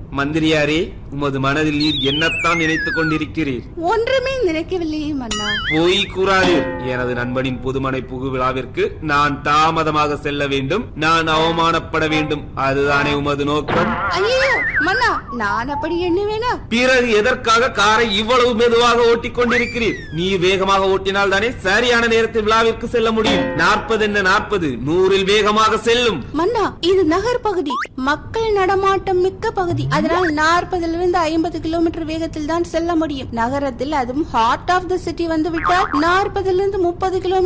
மந்திரியாரே உமது மனதில் நீர் என்னத்தான் நினைத்துக் கொண்டிருக்கிறீர் ஒன்றுமே நினைக்கவில்லையே மன்னா பொய் கூறாதீர் எனது நண்பனின் புதுமனை புகு விழாவிற்கு நான் தாமதமாக செல்ல வேண்டும் நான் அவமானப்பட வேண்டும் அதுதானே உமது நோக்கம் ஐயோ மன்னா நான் அப்படி எண்ணுவேனா பிறகு எதற்காக காரை இவ்வளவு மெதுவாக ஓட்டிக் கொண்டிருக்கிறீர் நீ வேகமாக ஓட்டினால் தானே சரியான நேரத்தில் விழாவிற்கு செல்ல முடியும் நாற்பது என்ன நாற்பது நூறில் வேகமாக செல்லும் மன்னா இது நகர் பகுதி மக்கள் நடமாட்டம் மிக்க பகுதி அதனால் நாற்பதுல இருந்து ஐம்பது கிலோமீட்டர் வேகத்தில் தான் செல்ல முடியும் நகரத்தில் அதுவும் ஹார்ட் ஆஃப் த சிட்டி வந்து விட்டால் நாற்பதுல இருந்து முப்பது கிலோமீட்டர்